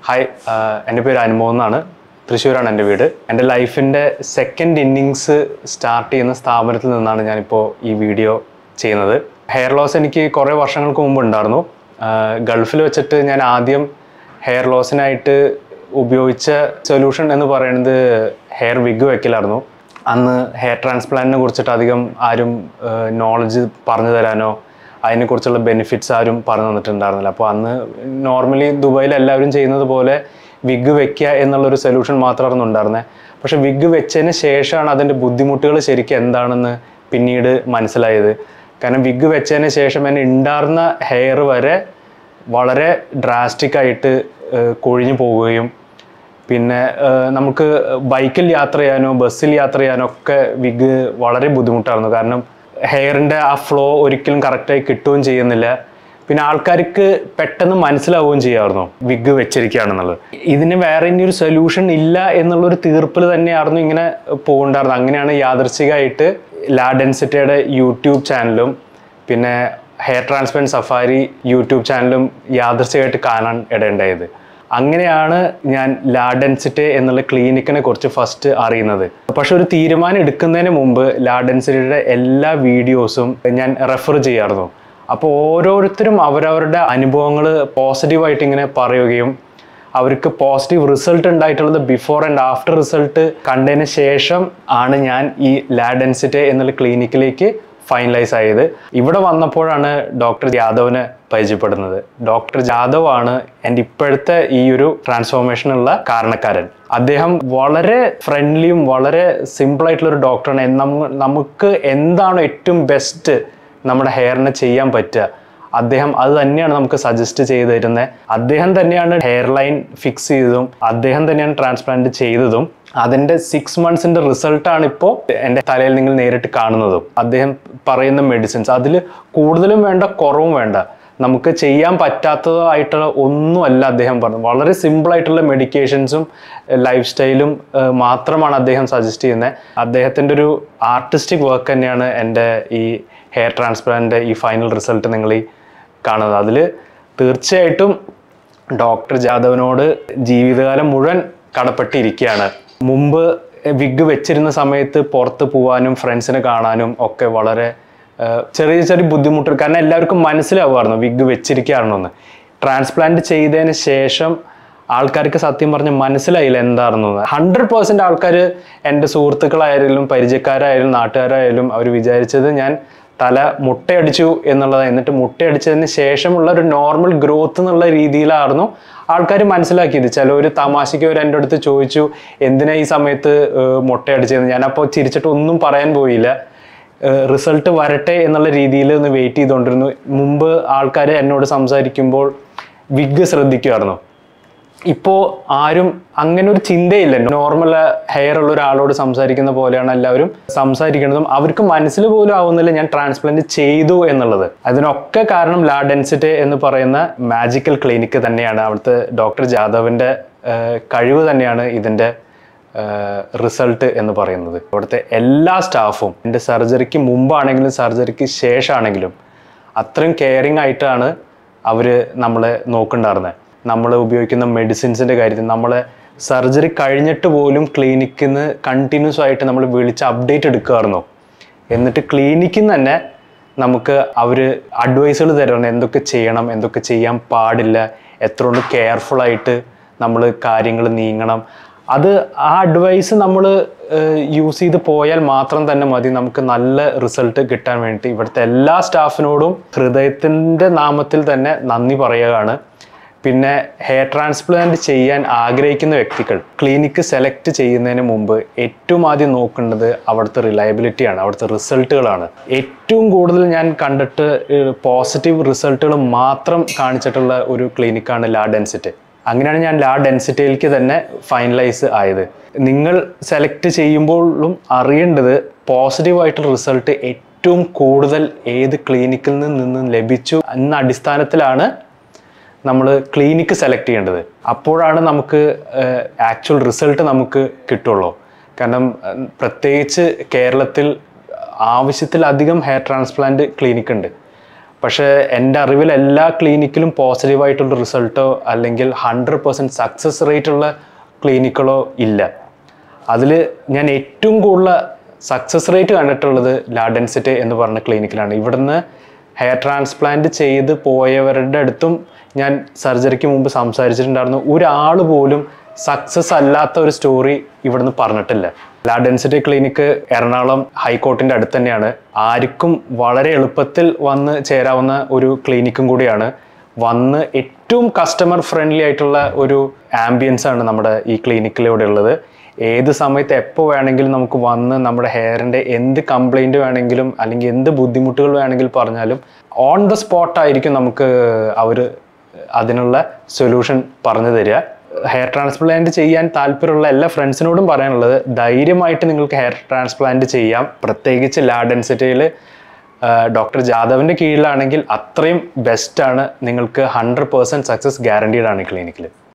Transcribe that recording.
hi ആഹ് എൻ്റെ പേര് അനുമോൻ എന്നാണ് തൃശ്ശൂരാണ് എൻ്റെ വീട് എൻ്റെ ലൈഫിൻ്റെ സെക്കൻഡ് ഇന്നിങ്സ് സ്റ്റാർട്ട് ചെയ്യുന്ന സ്ഥാപനത്തിൽ നിന്നാണ് ഞാനിപ്പോൾ ഈ വീഡിയോ ചെയ്യുന്നത് ഹെയർ ലോസ് എനിക്ക് കുറേ വർഷങ്ങൾക്ക് മുമ്പ് ഉണ്ടായിരുന്നു ആഹ് ഗൾഫിൽ വെച്ചിട്ട് ഞാൻ ആദ്യം ഹെയർ ലോസിനായിട്ട് ഉപയോഗിച്ച സൊല്യൂഷൻ എന്ന് പറയുന്നത് ഹെയർ വിഗ് വെക്കലായിരുന്നു അന്ന് ഹെയർ ട്രാൻസ്പ്ലാന്റിനെ കുറിച്ചിട്ട് അധികം ആരും നോളജ് പറഞ്ഞു തരാനോ അതിനെക്കുറിച്ചുള്ള ബെനിഫിറ്റ്സ് ആരും പറഞ്ഞു തന്നിട്ടുണ്ടായിരുന്നില്ല അപ്പോൾ അന്ന് നോർമലി ദുബായിൽ എല്ലാവരും ചെയ്യുന്നത് പോലെ വിഗ് വെക്കുക എന്നുള്ളൊരു സൊല്യൂഷൻ മാത്രമായിരുന്നു ഉണ്ടായിരുന്നത് പക്ഷെ വിഗ് വെച്ചതിന് ശേഷമാണ് അതിൻ്റെ ബുദ്ധിമുട്ടുകൾ ശരിക്കും എന്താണെന്ന് പിന്നീട് മനസ്സിലായത് കാരണം വിഗ് വെച്ചതിന് ശേഷം എന്നെ ഉണ്ടായിരുന്ന ഹെയർ വരെ വളരെ ഡ്രാസ്റ്റിക് ആയിട്ട് ഏഹ്, കൊഴിഞ്ഞു പോവുകയും പിന്നെ ഏഹ്, നമുക്ക് ബൈക്കിൽ യാത്ര ചെയ്യാനോ ബസ്സിൽ യാത്ര ചെയ്യാനോ ഒക്കെ വിഗ് വളരെ ബുദ്ധിമുട്ടായിരുന്നു കാരണം ഹെയറിൻ്റെ ആ ഫ്ലോ ഒരിക്കലും കറക്റ്റായി കിട്ടുകയും ചെയ്യുന്നില്ല പിന്നെ ആൾക്കാർക്ക് പെട്ടെന്ന് മനസ്സിലാവുകയും ചെയ്യാമായിരുന്നു വിഗ് വെച്ചിരിക്കുകയാണെന്നുള്ളത് ഇതിന് വേറെ ഇനി ഒരു സൊല്യൂഷൻ ഇല്ല എന്നുള്ളൊരു തീർപ്പിൽ തന്നെയായിരുന്നു ഇങ്ങനെ പോകണ്ടായിരുന്നത് അങ്ങനെയാണ് യാദർശികമായിട്ട് ലാ ഡെൻസിറ്റിയുടെ യൂട്യൂബ് ചാനലും പിന്നെ ഹെയർ ട്രാൻസ്പ്ലാന്റ് സഫാരി യൂട്യൂബ് ചാനലും യാദർശികമായിട്ട് കാണാൻ ഇടയുണ്ടായത് അങ്ങനെയാണ് ഞാൻ ലാ ഡെൻസിറ്റി എന്നുള്ള ക്ലിനിക്കിനെ കുറിച്ച് ഫസ്റ്റ് അറിയുന്നത് പക്ഷെ ഒരു തീരുമാനം എടുക്കുന്നതിന് മുമ്പ് ലാ ഡെൻസിറ്റിയുടെ എല്ലാ വീഡിയോസും ഞാൻ റെഫർ ചെയ്യാറുന്നു അപ്പോൾ ഓരോരുത്തരും അവരവരുടെ അനുഭവങ്ങൾ പോസിറ്റീവായിട്ട് ഇങ്ങനെ പറയുകയും അവർക്ക് പോസിറ്റീവ് റിസൾട്ട് ഉണ്ടായിട്ടുള്ളത് ബിഫോർ ആൻഡ് ആഫ്റ്റർ റിസൾട്ട് കണ്ടതിന് ശേഷം ആണ് ഞാൻ ഈ ലാ ഡെൻസിറ്റി എന്നുള്ള ക്ലിനിക്കിലേക്ക് ഫൈനലൈസ് ആയത് ഇവിടെ വന്നപ്പോഴാണ് ഡോക്ടർ ജാദവിനെ പരിചയപ്പെടുന്നത് ഡോക്ടർ ജാദവ് ആണ് എൻ്റെ ഇപ്പോഴത്തെ ഈ ഒരു ട്രാൻസ്ഫോർമേഷനുള്ള കാരണക്കാരൻ അദ്ദേഹം വളരെ ഫ്രണ്ട്ലിയും വളരെ സിമ്പിൾ ആയിട്ടുള്ള ഒരു ഡോക്ടറാണ് നമ്മ- നമുക്ക് എന്താണോ ഏറ്റവും ബെസ്റ്റ് നമ്മുടെ ഹെയറിന് ചെയ്യാൻ പറ്റുക അദ്ദേഹം അത് തന്നെയാണ് നമുക്ക് സജസ്റ്റ് ചെയ്ത് തരുന്നത് അദ്ദേഹം തന്നെയാണ് ഹെയർ ലൈൻ ഫിക്സ് ചെയ്തതും അദ്ദേഹം തന്നെയാണ് ട്രാൻസ്പ്ലാന്റ് ചെയ്തതും അതിൻ്റെ സിക്സ് മന്ത്സിൻ്റെ റിസൾട്ടാണ് ഇപ്പോൾ എൻ്റെ തലയിൽ നിങ്ങൾ നേരിട്ട് കാണുന്നതും അദ്ദേഹം പറയുന്ന മെഡിസിൻസ് അതിൽ കൂടുതലും വേണ്ട കുറവും വേണ്ട നമുക്ക് ചെയ്യാൻ പറ്റാത്തതായിട്ടുള്ള ഒന്നുമല്ല അദ്ദേഹം പറഞ്ഞത് വളരെ സിമ്പിൾ ആയിട്ടുള്ള മെഡിക്കേഷൻസും ലൈഫ് സ്റ്റൈലും മാത്രമാണ് അദ്ദേഹം സജസ്റ്റ് ചെയ്യുന്നത് അദ്ദേഹത്തിൻ്റെ ഒരു ആർട്ടിസ്റ്റിക് വർക്ക് തന്നെയാണ് എൻ്റെ ഈ ഹെയർ ട്രാൻസ്പ്ലാന്റ് ഈ ഫൈനൽ റിസൾട്ട് നിങ്ങൾ ഈ കാണുന്നത് അതിൽ തീർച്ചയായിട്ടും ഡോക്ടർ ജാദവിനോട് ജീവിതകാലം മുഴുവൻ കടപ്പെട്ടിരിക്കുകയാണ് മുമ്പ് വിഗ് വെച്ചിരുന്ന സമയത്ത് പുറത്ത് പോകാനും ഫ്രണ്ട്സിനെ കാണാനും ഒക്കെ വളരെ ആ, ചെറിയ ചെറിയ ബുദ്ധിമുട്ട് കാരണം എല്ലാവർക്കും മനസ്സിലാവുമായിരുന്നു വിഗ് വെച്ചിരിക്കുകയാണെന്ന് ട്രാൻസ്പ്ലാന്റ് ചെയ്തതിന് ശേഷം ആൾക്കാർക്ക് സത്യം പറഞ്ഞ് മനസ്സിലായില്ല എന്താണെന്ന് ഹൺഡ്രഡ് പേഴ്സെൻറ്റ് ആൾക്കാർ എൻ്റെ സുഹൃത്തുക്കളായാലും പരിചയക്കാരായാലും നാട്ടുകാരായാലും അവർ വിചാരിച്ചത് ഞാൻ തല മുട്ടയടിച്ചു എന്നുള്ളത് എന്നിട്ട് മുട്ടയടിച്ചതിന് ശേഷമുള്ള ഒരു നോർമൽ ഗ്രോത്ത് എന്നുള്ള രീതിയിലായിരുന്നു ആൾക്കാർ മനസ്സിലാക്കിയത് ചിലവർ തമാശയ്ക്ക് അവർ എൻ്റെ അടുത്ത് ചോദിച്ചു എന്തിനാ ഈ സമയത്ത് ഏഹ്, മുട്ടയടിച്ചതെന്ന് ഞാനപ്പോൾ ചിരിച്ചിട്ട് ഒന്നും പറയാൻ പോയില്ല റിസൾട്ട് വരട്ടെ എന്നുള്ള രീതിയിൽ ഒന്ന് വെയിറ്റ് ചെയ്തുകൊണ്ടിരുന്നു മുമ്പ് ആൾക്കാർ എന്നോട് സംസാരിക്കുമ്പോൾ വിഗ് ശ്രദ്ധിക്കുമായിരുന്നു ഇപ്പോൾ ആരും അങ്ങനെ ഒരു ചിന്തയില്ല നോർമൽ ഹെയർ ഉള്ള ഒരാളോട് സംസാരിക്കുന്ന പോലെയാണ് എല്ലാവരും സംസാരിക്കുന്നതും അവർക്ക് മനസ്സിൽ പോലും ആവുന്നില്ല ഞാൻ ട്രാൻസ്പ്ലാന്റ് ചെയ്തു എന്നുള്ളത് അതിനൊക്കെ കാരണം ലാ ഡെൻസിറ്റി എന്ന് പറയുന്ന മാജിക്കൽ ക്ലിനിക്ക് തന്നെയാണ് അവിടുത്തെ ഡോക്ടർ ജാദവിൻ്റെ ആഹ്, കഴിവ് തന്നെയാണ് ഇതിൻ്റെ റിസൾട്ട് എന്ന് പറയുന്നത് അവിടുത്തെ എല്ലാ സ്റ്റാഫും എൻ്റെ സർജറിക്ക് മുമ്പാണെങ്കിലും സർജറിക്ക് ശേഷമാണെങ്കിലും അത്രയും കെയറിങ് ആയിട്ടാണ് അവർ നമ്മളെ നോക്കുന്നുണ്ടായിരുന്നത് നമ്മൾ ഉപയോഗിക്കുന്ന മെഡിസിൻസിൻ്റെ കാര്യത്തിൽ നമ്മളെ സർജറി കഴിഞ്ഞിട്ട് പോലും ക്ലിനിക്കിൽ നിന്ന് കണ്ടിന്യൂസ് ആയിട്ട് നമ്മൾ വിളിച്ച് അപ്ഡേറ്റ് എടുക്കുമായിരുന്നു എന്നിട്ട് ക്ലിനിക്കിൽ നിന്ന് തന്നെ നമുക്ക് അവർ അഡ്വൈസുകൾ തരണം എന്തൊക്കെ ചെയ്യണം എന്തൊക്കെ ചെയ്യാൻ പാടില്ല എത്ര കൊണ്ട് കെയർഫുൾ ആയിട്ട് നമ്മൾ കാര്യങ്ങൾ നീങ്ങണം അത് ആ അഡ്വൈസ് നമ്മൾ യൂസ് ചെയ്ത് പോയാൽ മാത്രം തന്നെ മതി നമുക്ക് നല്ല റിസൾട്ട് കിട്ടാൻ വേണ്ടി ഇവിടുത്തെ എല്ലാ സ്റ്റാഫിനോടും ഹൃദയത്തിൻ്റെ നാമത്തിൽ തന്നെ നന്ദി പറയുകയാണ് പിന്നെ ഹെയർ ട്രാൻസ്പ്ലാന്റ് ചെയ്യാൻ ആഗ്രഹിക്കുന്ന വ്യക്തികൾ ക്ലിനിക്ക് സെലക്ട് ചെയ്യുന്നതിന് മുമ്പ് ഏറ്റവും ആദ്യം നോക്കേണ്ടത് അവിടുത്തെ റിലയബിലിറ്റിയാണ് അവിടുത്തെ റിസൾട്ടുകളാണ് ഏറ്റവും കൂടുതൽ ഞാൻ കണ്ടിട്ട് പോസിറ്റീവ് റിസൾട്ടുകൾ മാത്രം കാണിച്ചിട്ടുള്ള ഒരു ക്ലിനിക്കാണ് ലാ ഡെൻസിറ്റി അങ്ങനെയാണ് ഞാൻ ലാ ഡെൻസിറ്റിയിലേക്ക് തന്നെ ഫൈനലൈസ് ആയത് നിങ്ങൾ സെലക്ട് ചെയ്യുമ്പോഴും അറിയേണ്ടത് പോസിറ്റീവ് ആയിട്ടുള്ള റിസൾട്ട് ഏറ്റവും കൂടുതൽ ഏത് ക്ലിനിക്കിൽ നിന്ന് ലഭിച്ചു എന്ന അടിസ്ഥാനത്തിലാണ് നമ്മൾ ക്ലിനിക്ക് സെലക്ട് ചെയ്യേണ്ടത് അപ്പോഴാണ് നമുക്ക് ആക്ച്വൽ റിസൾട്ട് നമുക്ക് കിട്ടുള്ളൂ കാരണം ഏഹ്, പ്രത്യേകിച്ച് കേരളത്തിൽ ആവശ്യത്തിലധികം ഹെയർ ട്രാൻസ്പ്ലാന്റ് ക്ലിനിക്ക് ഉണ്ട് പക്ഷേ എൻ്റെ അറിവിൽ എല്ലാ ക്ലിനിക്കിലും പോസിറ്റീവായിട്ടുള്ള റിസൾട്ടോ അല്ലെങ്കിൽ ഹൺഡ്രഡ് പെർസെൻറ്റ് സക്സസ് റേറ്റ് ഉള്ള ക്ലിനിക്കുകളോ ഇല്ല അതിൽ ഞാൻ ഏറ്റവും കൂടുതൽ സക്സസ് റേറ്റ് കണ്ടിട്ടുള്ളത് ലാഡൻസിറ്റ് എന്ന് പറഞ്ഞ ക്ലിനിക്കിലാണ് ഇവിടുന്ന് ഹെയർ ട്രാൻസ്പ്ലാന്റ് ചെയ്ത് പോയവരുടെ അടുത്തും ഞാൻ സർജറിക്ക് മുമ്പ് സംസാരിച്ചിട്ടുണ്ടായിരുന്നു ഒരാൾ പോലും സക്സസ് അല്ലാത്ത ഒരു സ്റ്റോറി ഇവിടുന്ന് പറഞ്ഞിട്ടില്ല ലാ ഡെൻസിറ്റി ക്ലിനിക്ക് എറണാകുളം ഹൈക്കോർട്ടിൻ്റെ അടുത്ത് തന്നെയാണ് ആർക്കും വളരെ എളുപ്പത്തിൽ വന്ന് ചേരാവുന്ന ഒരു ക്ലിനിക്കും കൂടിയാണ് വന്ന് ഏറ്റവും കസ്റ്റമർ ഫ്രണ്ട്ലി ആയിട്ടുള്ള ഒരു ആംബിയൻസ് ആണ് നമ്മുടെ ഈ ക്ലിനിക്കിലൂടെ ഉള്ളത് ഏത് സമയത്ത് എപ്പോൾ വേണമെങ്കിലും നമുക്ക് വന്ന് നമ്മുടെ ഹെയറിൻ്റെ എന്ത് കംപ്ലൈൻറ്റ് വേണമെങ്കിലും അല്ലെങ്കിൽ എന്ത് ബുദ്ധിമുട്ടുകൾ വേണമെങ്കിലും പറഞ്ഞാലും ഓൺ ദ സ്പോട്ട് ആയിരിക്കും നമുക്ക് അവർ അതിനുള്ള സൊല്യൂഷൻ പറഞ്ഞു തരിക ഹെയർ ട്രാൻസ്പ്ലാന്റ് ചെയ്യാൻ താല്പര്യമുള്ള എല്ലാ ഫ്രണ്ട്സിനോടും പറയാനുള്ളത് ധൈര്യമായിട്ട് നിങ്ങൾക്ക് ഹെയർ ട്രാൻസ്പ്ലാന്റ് ചെയ്യാം പ്രത്യേകിച്ച് ലാ ഡെൻസിറ്റിയിൽ ഡോക്ടർ ജാദവിൻ്റെ കീഴിലാണെങ്കിൽ അത്രയും ബെസ്റ്റാണ് നിങ്ങൾക്ക് ഹൺഡ്രഡ് പേഴ്സൻറ്റ് സക്സസ് ഗ്യാരണ്ടീഡ് ആണ് ഈ ക്ലിനിക്കിൽ